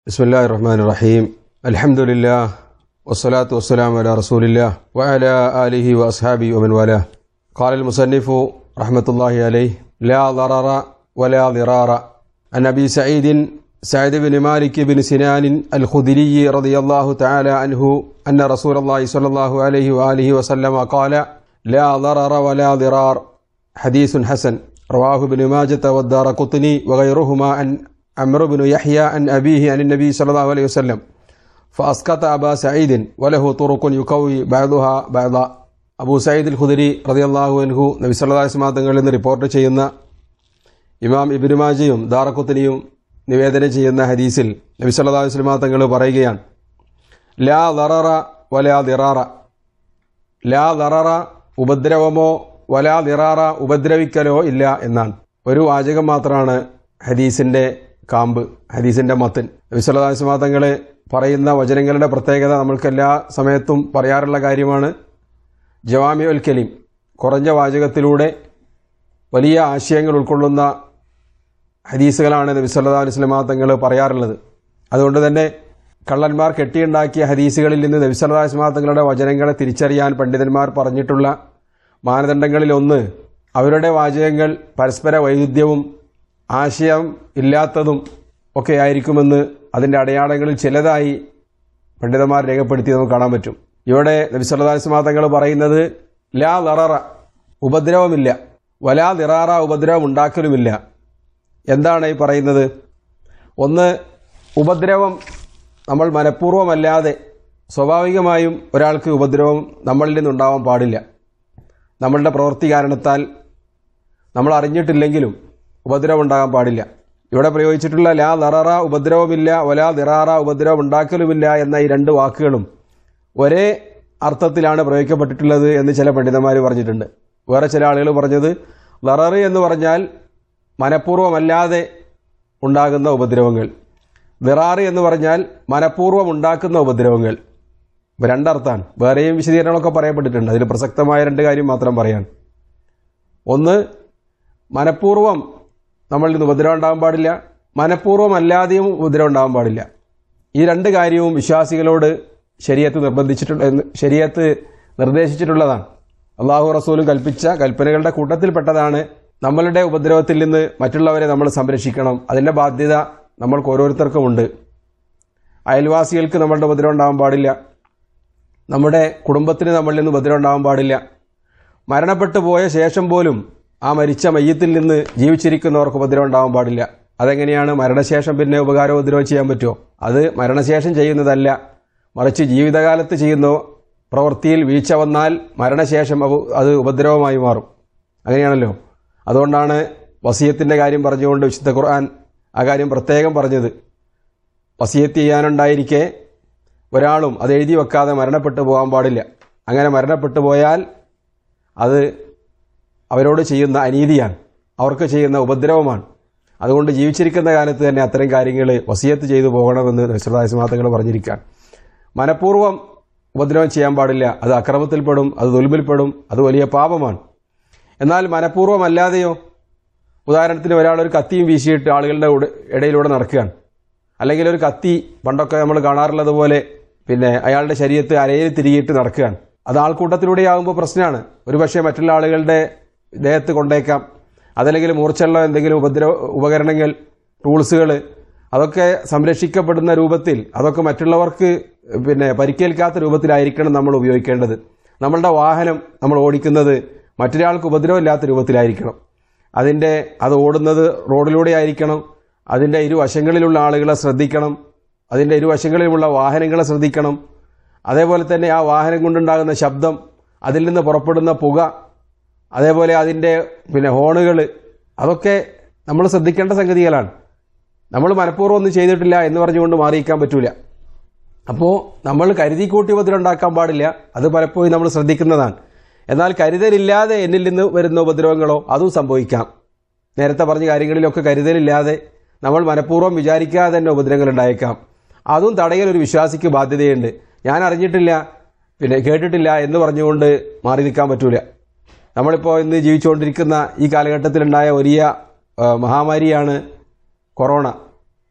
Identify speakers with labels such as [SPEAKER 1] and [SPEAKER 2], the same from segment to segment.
[SPEAKER 1] بسم الله الرحمن الرحيم الحمد لله والصلاة والسلام على رسول الله وعلى آله وأصحابه ومن والاه قال المصنف رحمة الله عليه لا ضرر ولا ضرار عن أبي سعيد سعد بن مالك بن سنان الخدري رضي الله تعالى عنه أن رسول الله صلى الله عليه وآله وسلم قال لا ضرر ولا ضرار حديث حسن رواه ابن ماجة والدار قطني وغيرهما عن عمرو بن يحيى عن أبيه عن النبي صلى الله عليه وسلم فأسقط أبا سعيد وله طرق يقوي بعضها بعضا അബൂ സയ്യിദ് അൽ ഖുദരി റളിയല്ലാഹു അൻഹു നബി സല്ലല്ലാഹു അലൈഹി വസല്ലം തങ്ങളിൽ നിന്ന് റിപ്പോർട്ട് ചെയ്യുന്ന ഇമാം ഇബ്നു മാജയും ദാറഖുത്തനിയും നിവേദനം ചെയ്യുന്ന ഹദീസിൽ നബി സല്ലല്ലാഹു അലൈഹി വസല്ലം തങ്ങൾ പറയുകയാണ് ലാ ദററ വലാ ദിറാറ ലാ ദററ ഉപദ്രവമോ വലാ ദിറാറ ഉപദ്രവിക്കലോ ഇല്ല എന്നാണ് ഒരു വാചകം മാത്രമാണ് ഹദീസിന്റെ കാമ്പ് ഹദീസിന്റെ മത്തൻ നബി സല്ലല്ലാഹു അലൈഹി വസല്ലം തങ്ങൾ പറയുന്ന വചനങ്ങളുടെ പ്രത്യേകത നമ്മൾക്ക് എല്ലാ സമയത്തും പറയാറുള്ള കാര്യമാണ് ജവാമി ഉൽ കലീം കുറഞ്ഞ വാചകത്തിലൂടെ വലിയ ആശയങ്ങൾ ഉൾക്കൊള്ളുന്ന ഹദീസുകളാണ് നബി സല്ലല്ലാഹു അലൈഹി വസല്ലം തങ്ങൾ പറയാറുള്ളത് അതുകൊണ്ട് തന്നെ കള്ളന്മാർ കെട്ടിയുണ്ടാക്കിയ ഹദീസുകളിൽ നിന്ന് നബി സല്ലല്ലാഹു അലൈഹി വസല്ലം തങ്ങളുടെ വചനങ്ങളെ തിരിച്ചറിയാൻ പണ്ഡിതന്മാർ പറഞ്ഞിട്ടുള്ള മാനദണ്ഡങ്ങളിൽ ഒന്ന് അവരുടെ വാചകങ്ങൾ പരസ്പര വൈരുദ്ധ്യവും ആശയം ഇല്ലാത്തതും ഒക്കെ ആയിരിക്കുമെന്ന് അതിൻ്റെ അടയാളങ്ങളിൽ ചിലതായി പണ്ഡിതന്മാർ രേഖപ്പെടുത്തി നമുക്ക് കാണാൻ പറ്റും ഇവിടെ നബി സല്ലല്ലാഹു അലൈഹി വസല്ലം തങ്ങൾ പറയുന്നത് ലാ ലററ ഉപദ്രവമില്ല വലാ നിറാറ ഉപദ്രവം ഉണ്ടാക്കലുമില്ല എന്താണ് ഈ പറയുന്നത് ഒന്ന് ഉപദ്രവം നമ്മൾ മനഃപൂർവ്വമല്ലാതെ സ്വാഭാവികമായും ഒരാൾക്ക് ഉപദ്രവം നമ്മളിൽ നിന്നുണ്ടാവാൻ പാടില്ല നമ്മളുടെ പ്രവൃത്തി കാരണത്താൽ നമ്മൾ അറിഞ്ഞിട്ടില്ലെങ്കിലും ഉപദ്രവം ഉണ്ടാകാൻ പാടില്ല ഇവിടെ പ്രയോഗിച്ചിട്ടുള്ള ലാ ലററ ഉപദ്രവമില്ല വലാ ദിറാറ ഉപദ്രവം ഉണ്ടാക്കലുമില്ല എന്ന ഈ രണ്ട് വാക്കുകളും ഒരേ അർത്ഥത്തിലാണ് പ്രയോഗിക്കപ്പെട്ടിട്ടുള്ളത് എന്ന് ചില പണ്ഡിതന്മാർ പറഞ്ഞിട്ടുണ്ട് വേറെ ചില ആളുകൾ പറഞ്ഞത് ലററ് എന്ന് പറഞ്ഞാൽ മനഃപൂർവ്വമല്ലാതെ ഉണ്ടാകുന്ന ഉപദ്രവങ്ങൾ ദിറാറ് എന്ന് പറഞ്ഞാൽ മനഃപൂർവ്വം ഉണ്ടാക്കുന്ന ഉപദ്രവങ്ങൾ ഇപ്പം രണ്ടർത്ഥാണ് വേറെയും വിശദീകരണങ്ങളൊക്കെ പറയപ്പെട്ടിട്ടുണ്ട് അതിൽ പ്രസക്തമായ രണ്ട് കാര്യം മാത്രം പറയാൻ ഒന്ന് മനഃപൂർവ്വം നമ്മളിൽ നിന്ന് ഉപദ്രവം ഉണ്ടാകാൻ പാടില്ല മനഃപൂർവ്വം അല്ലാതെയും ഉപദ്രവം ഉണ്ടാകാൻ പാടില്ല ഈ രണ്ട് കാര്യവും വിശ്വാസികളോട് ശരീരത്ത് നിർബന്ധിച്ചിട്ടുള്ള ശരീരത്ത് നിർദ്ദേശിച്ചിട്ടുള്ളതാണ് അള്ളാഹു റസൂലും കൽപ്പിച്ച കൽപ്പനകളുടെ കൂട്ടത്തിൽപ്പെട്ടതാണ് നമ്മളുടെ ഉപദ്രവത്തിൽ നിന്ന് മറ്റുള്ളവരെ നമ്മൾ സംരക്ഷിക്കണം അതിൻ്റെ ബാധ്യത നമ്മൾക്ക് ഓരോരുത്തർക്കുമുണ്ട് അയൽവാസികൾക്ക് നമ്മളുടെ ഉപദ്രവം ഉണ്ടാകാൻ പാടില്ല നമ്മുടെ കുടുംബത്തിന് നമ്മളിൽ നിന്ന് ഉപദ്രവം ഉണ്ടാകാൻ പാടില്ല മരണപ്പെട്ടു പോയ ശേഷം പോലും ആ മരിച്ച മയ്യത്തിൽ നിന്ന് ജീവിച്ചിരിക്കുന്നവർക്ക് ഉപദ്രവം ഉണ്ടാകാൻ പാടില്ല അതെങ്ങനെയാണ് മരണശേഷം പിന്നെ ഉപകാരം ഉപദ്രവം ചെയ്യാൻ പറ്റുമോ അത് മരണശേഷം ചെയ്യുന്നതല്ല മറിച്ച് ജീവിതകാലത്ത് ചെയ്യുന്ന പ്രവൃത്തിയിൽ വീഴ്ച വന്നാൽ മരണശേഷം അത് ഉപദ്രവമായി മാറും അങ്ങനെയാണല്ലോ അതുകൊണ്ടാണ് വസീയത്തിൻ്റെ കാര്യം പറഞ്ഞുകൊണ്ട് വിശുദ്ധ ഖുർആൻ ആ കാര്യം പ്രത്യേകം പറഞ്ഞത് വസീയത്ത് ചെയ്യാനുണ്ടായിരിക്കെ ഒരാളും അത് എഴുതി വെക്കാതെ മരണപ്പെട്ടു പോകാൻ പാടില്ല അങ്ങനെ മരണപ്പെട്ടു പോയാൽ അത് അവരോട് ചെയ്യുന്ന അനീതിയാണ് അവർക്ക് ചെയ്യുന്ന ഉപദ്രവമാണ് അതുകൊണ്ട് ജീവിച്ചിരിക്കുന്ന കാലത്ത് തന്നെ അത്തരം കാര്യങ്ങൾ വസീയത്ത് ചെയ്തു പോകണമെന്ന് നസുറാസ്മാതകൾ പറഞ്ഞിരിക്കുകയാണ് മനഃപൂർവ്വം ഉപദ്രവം ചെയ്യാൻ പാടില്ല അത് അക്രമത്തിൽപ്പെടും അത് ദുൽബിൽപ്പെടും അത് വലിയ പാപമാണ് എന്നാൽ മനഃപൂർവ്വമല്ലാതെയോ ഉദാഹരണത്തിന് ഒരാൾ ഒരു കത്തിയും വീശിയിട്ട് ആളുകളുടെ ഇടയിലൂടെ നടക്കുകയാണ് അല്ലെങ്കിൽ ഒരു കത്തി പണ്ടൊക്കെ നമ്മൾ കാണാറുള്ളത് പോലെ പിന്നെ അയാളുടെ ശരീരത്ത് അരയിൽ തിരികിയിട്ട് നടക്കുകയാണ് അത് ആൾക്കൂട്ടത്തിലൂടെ ആകുമ്പോൾ പ്രശ്നമാണ് ഒരുപക്ഷെ മറ്റുള്ള ആളുകളുടെ ദേഹത്ത് കൊണ്ടേക്കാം അതല്ലെങ്കിൽ മൂർച്ചയുള്ള എന്തെങ്കിലും ഉപദ്രവ ഉപകരണങ്ങൾ ടൂൾസുകൾ അതൊക്കെ സംരക്ഷിക്കപ്പെടുന്ന രൂപത്തിൽ അതൊക്കെ മറ്റുള്ളവർക്ക് പിന്നെ പരിക്കേൽക്കാത്ത രൂപത്തിലായിരിക്കണം നമ്മൾ ഉപയോഗിക്കേണ്ടത് നമ്മളുടെ വാഹനം നമ്മൾ ഓടിക്കുന്നത് മറ്റൊരാൾക്ക് ഉപദ്രവമില്ലാത്ത രൂപത്തിലായിരിക്കണം അതിൻ്റെ അത് ഓടുന്നത് റോഡിലൂടെ ആയിരിക്കണം അതിൻ്റെ ഇരുവശങ്ങളിലുള്ള ആളുകളെ ശ്രദ്ധിക്കണം അതിൻ്റെ ഇരുവശങ്ങളിലുമുള്ള വാഹനങ്ങളെ ശ്രദ്ധിക്കണം അതേപോലെ തന്നെ ആ വാഹനം കൊണ്ടുണ്ടാകുന്ന ശബ്ദം അതിൽ നിന്ന് പുറപ്പെടുന്ന പുക അതേപോലെ അതിൻ്റെ പിന്നെ ഹോണുകൾ അതൊക്കെ നമ്മൾ ശ്രദ്ധിക്കേണ്ട സംഗതികളാണ് നമ്മൾ മനഃപൂർവ്വം ഒന്നും ചെയ്തിട്ടില്ല എന്ന് പറഞ്ഞുകൊണ്ട് മാറിയിക്കാൻ പറ്റൂല അപ്പോൾ നമ്മൾ കരുതി കൂട്ടി ഉപദ്രവം ഉണ്ടാക്കാൻ പാടില്ല അത് പലപ്പോഴും നമ്മൾ ശ്രദ്ധിക്കുന്നതാണ് എന്നാൽ കരുതലില്ലാതെ എന്നിൽ നിന്ന് വരുന്ന ഉപദ്രവങ്ങളോ അതും സംഭവിക്കാം നേരത്തെ പറഞ്ഞ കാര്യങ്ങളിലൊക്കെ കരുതലില്ലാതെ നമ്മൾ മനഃപൂർവ്വം വിചാരിക്കാതെ തന്നെ ഉപദ്രവങ്ങൾ ഉണ്ടായേക്കാം അതും തടയൽ ഒരു വിശ്വാസിക്ക് ബാധ്യതയുണ്ട് ഞാൻ അറിഞ്ഞിട്ടില്ല പിന്നെ കേട്ടിട്ടില്ല എന്ന് പറഞ്ഞുകൊണ്ട് മാറി നിൽക്കാൻ പറ്റൂല നമ്മളിപ്പോൾ ഇന്ന് ജീവിച്ചുകൊണ്ടിരിക്കുന്ന ഈ കാലഘട്ടത്തിലുണ്ടായ വലിയ മഹാമാരിയാണ് കൊറോണ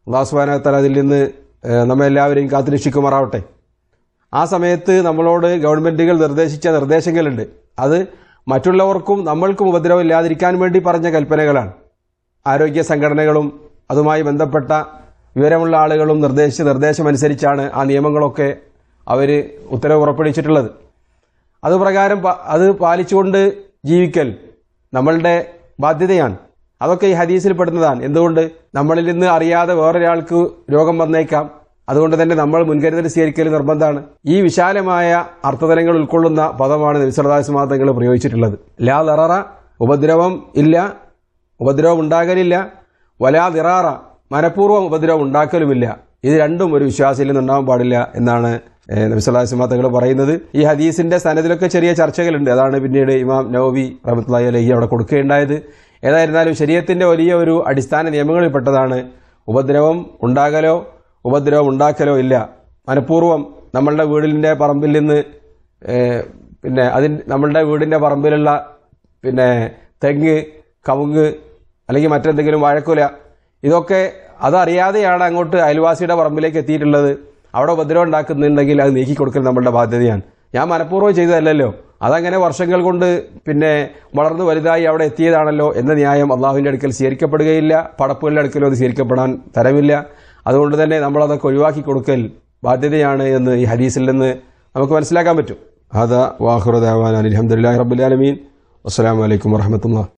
[SPEAKER 1] അള്ളാഹുസ്വാനത്തല അതിൽ നിന്ന് ഏഹ്, നമ്മെല്ലാവരെയും കാത്തുരക്ഷിക്കുമാറാവട്ടെ ആ സമയത്ത് നമ്മളോട് ഗവൺമെൻറ്റുകൾ നിർദ്ദേശിച്ച നിർദ്ദേശങ്ങളുണ്ട് അത് മറ്റുള്ളവർക്കും നമ്മൾക്കും ഉപദ്രവം ഇല്ലാതിരിക്കാൻ വേണ്ടി പറഞ്ഞ കൽപ്പനകളാണ് ആരോഗ്യ സംഘടനകളും അതുമായി ബന്ധപ്പെട്ട വിവരമുള്ള ആളുകളും നിർദ്ദേശിച്ച നിർദ്ദേശമനുസരിച്ചാണ് ആ നിയമങ്ങളൊക്കെ അവർ ഉത്തരവ് പുറപ്പെടുവിച്ചിട്ടുള്ളത് അതുപ്രകാരം പ- അത് പാലിച്ചുകൊണ്ട് ജീവിക്കൽ നമ്മളുടെ ബാധ്യതയാണ് അതൊക്കെ ഈ ഹദീസിൽ പെടുന്നതാണ് എന്തുകൊണ്ട് നമ്മളിൽ നിന്ന് അറിയാതെ വേറൊരാൾക്ക് രോഗം വന്നേക്കാം അതുകൊണ്ട് തന്നെ നമ്മൾ മുൻകരുതൽ സ്വീകരിക്കൽ നിർബന്ധമാണ് ഈ വിശാലമായ അർത്ഥതലങ്ങൾ ഉൾക്കൊള്ളുന്ന പദമാണ് നബിസ്വലാസ്മാതങ്ങൾ പ്രയോഗിച്ചിട്ടുള്ളത് ലാ ലററ ഉപദ്രവം ഇല്ല ഉപദ്രവം ഉണ്ടാകലില്ല വലാ ദിറാറ മനഃപൂർവ്വം ഉപദ്രവം ഉണ്ടാക്കലുമില്ല ഇത് രണ്ടും ഒരു വിശ്വാസിയിൽ നിന്നുണ്ടാവാൻ പാടില്ല എന്നാണ് നബിസ്വലാസ്മാ തങ്ങൾ പറയുന്നത് ഈ ഹദീസിന്റെ സനദിലൊക്കെ ചെറിയ ചർച്ചകളുണ്ട് അതാണ് പിന്നീട് ഇമാം നവവി റഹമത്തുള്ളി അലഹി അവിടെ കൊടുക്കുകയുണ്ടായത് ഏതായിരുന്നാലും ശരീരത്തിന്റെ വലിയ ഒരു അടിസ്ഥാന നിയമങ്ങളിൽപ്പെട്ടതാണ് ഉപദ്രവം ഉണ്ടാകലോ ഉപദ്രവം ഉണ്ടാക്കലോ ഇല്ല മനഃപൂർവ്വം നമ്മളുടെ വീടിന്റെ പറമ്പിൽ നിന്ന് ഏഹ്, പിന്നെ അതിന് നമ്മളുടെ വീടിന്റെ പറമ്പിലുള്ള പിന്നെ തെങ്ങ് കവുങ്ങ് അല്ലെങ്കിൽ മറ്റെന്തെങ്കിലും വാഴക്കുല ഇതൊക്കെ അതറിയാതെയാണ് അങ്ങോട്ട് അയൽവാസിയുടെ പറമ്പിലേക്ക് എത്തിയിട്ടുള്ളത് അവിടെ ഉപദ്രവം ഉണ്ടാക്കുന്നുണ്ടെങ്കിൽ അത് നീക്കി കൊടുക്കൽ നമ്മളുടെ ബാധ്യതയാണ് ഞാൻ മനഃപൂർവ്വം ചെയ്തതല്ലല്ലോ അതങ്ങനെ വർഷങ്ങൾ കൊണ്ട് പിന്നെ വളർന്നു വലുതായി അവിടെ എത്തിയതാണല്ലോ എന്ന ന്യായം അള്ളാഹുവിന്റെ അടുക്കൽ സ്വീകരിക്കപ്പെടുകയില്ല പടപ്പുകളുടെ അടുക്കലും അത് സ്വീകരിക്കപ്പെടാൻ തരമില്ല അതുകൊണ്ട് തന്നെ നമ്മളതൊക്കെ ഒഴിവാക്കി കൊടുക്കൽ ബാധ്യതയാണ് എന്ന് ഈ ഹദീസിൽ നിന്ന് നമുക്ക് മനസ്സിലാക്കാൻ പറ്റും അതാ വാഹുറുദാൻ അലഹമുല്ലാ റബുലാലമീൻ അസ്സാം വലൈക്കും വർഹമത്തുള്ള